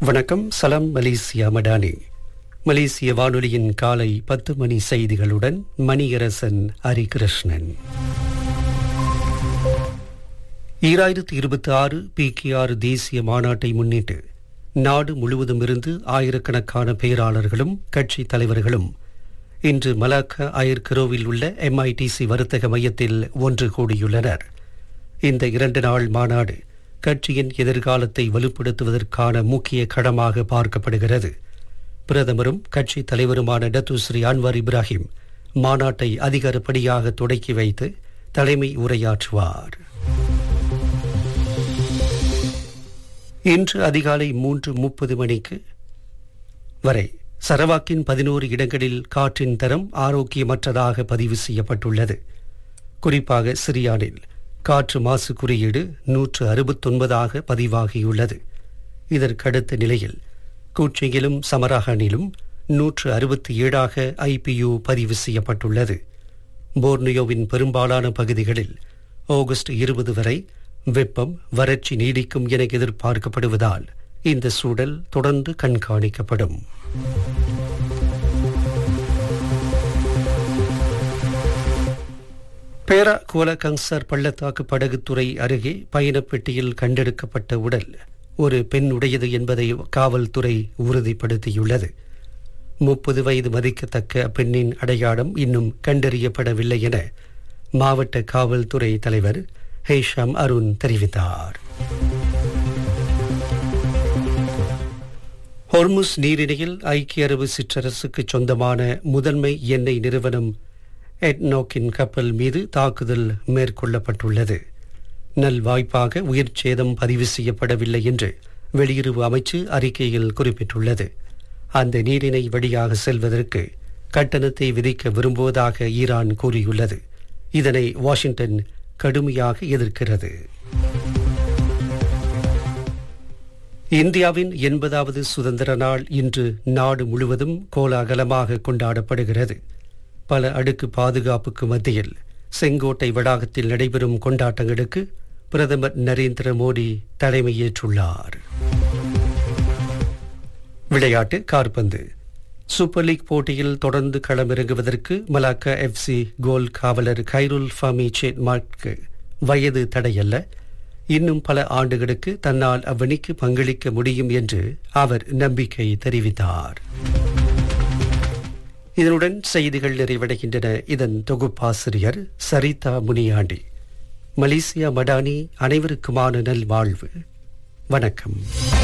வணக்கம் சலாம் மலேசியா மடானி மலேசிய வானொலியின் காலை பத்து மணி செய்திகளுடன் மணியரசன் ஹரிகிருஷ்ணன் ஈராயிரத்தி இருபத்தி ஆறு பிகேஆர் தேசிய மாநாட்டை முன்னிட்டு நாடு முழுவதும் இருந்து ஆயிரக்கணக்கான பேராளர்களும் கட்சி தலைவர்களும் இன்று மலாக்கா அயர்கரோவில் உள்ள எம்ஐடிசி வர்த்தக மையத்தில் ஒன்று கூடியுள்ளனர் இந்த இரண்டு நாள் மாநாடு கட்சியின் எதிர்காலத்தை வலுப்படுத்துவதற்கான முக்கிய கடமாக பார்க்கப்படுகிறது பிரதமரும் கட்சி தலைவருமான டத்துஸ்ரீ அன்வார் இப்ராஹிம் மாநாட்டை அதிகாரப்படியாக தொடக்கி வைத்து தலைமை உரையாற்றுவார் இன்று அதிகாலை மூன்று முப்பது மணிக்கு வரை சரவாக்கின் பதினோரு இடங்களில் காற்றின் தரம் ஆரோக்கியமற்றதாக பதிவு செய்யப்பட்டுள்ளது குறிப்பாக சிரியானில் காற்று மாசு குறியீடு நூற்று அறுபத்தொன்பதாக பதிவாகியுள்ளது இதற்கடுத்த நிலையில் கூச்சியிலும் சமராகனிலும் நூற்று அறுபத்தி ஏழாக ஐபியு பதிவு செய்யப்பட்டுள்ளது போர்னியோவின் பெரும்பாலான பகுதிகளில் ஆகஸ்ட் இருபது வரை வெப்பம் வறட்சி நீடிக்கும் என எதிர்பார்க்கப்படுவதால் இந்த சூழல் தொடர்ந்து கண்காணிக்கப்படும் பேரா கோலகங்சர் பள்ளத்தாக்கு படகுத்துறை அருகே பயணப்பெட்டியில் கண்டெடுக்கப்பட்ட உடல் ஒரு பெண்ணுடையது என்பதை காவல்துறை உறுதிப்படுத்தியுள்ளது முப்பது வயது மதிக்கத்தக்க பெண்ணின் அடையாளம் இன்னும் கண்டறியப்படவில்லை என மாவட்ட காவல்துறை தலைவர் ஹேஷாம் அருண் தெரிவித்தார் ஹொர்முஸ் நீரிணையில் ஐக்கிய அரபு சிற்றரசுக்கு சொந்தமான முதன்மை எண்ணெய் நிறுவனம் எட்னோக்கின் கப்பல் மீது தாக்குதல் மேற்கொள்ளப்பட்டுள்ளது நல்வாய்ப்பாக உயிர் சேதம் பதிவு செய்யப்படவில்லை என்று வெளியுறவு அமைச்சு அறிக்கையில் குறிப்பிட்டுள்ளது அந்த நீரிணை வழியாக செல்வதற்கு கட்டணத்தை விதிக்க விரும்புவதாக ஈரான் கூறியுள்ளது இதனை வாஷிங்டன் கடுமையாக எதிர்க்கிறது இந்தியாவின் எண்பதாவது சுதந்திர நாள் இன்று நாடு முழுவதும் கோலாகலமாக கொண்டாடப்படுகிறது பல அடுக்கு பாதுகாப்புக்கு மத்தியில் செங்கோட்டை வளாகத்தில் நடைபெறும் கொண்டாட்டங்களுக்கு பிரதமர் நரேந்திர மோடி தலைமையேற்றுள்ளார் விளையாட்டு கார்பந்து சூப்பர் லீக் போட்டியில் தொடர்ந்து களமிறங்குவதற்கு மலாக்கா எஃப்சி கோல் காவலர் கைருல் ஃபாமி சேட்மார்க்கு வயது தடையல்ல இன்னும் பல ஆண்டுகளுக்கு தன்னால் அவ்வணிக்கு பங்களிக்க முடியும் என்று அவர் நம்பிக்கை தெரிவித்தார் இதனுடன் செய்திகள் நிறைவடைகின்றன இதன் தொகுப்பாசிரியர் சரிதா முனியாண்டி மலேசியா மடானி அனைவருக்குமான நல்வாழ்வு வணக்கம்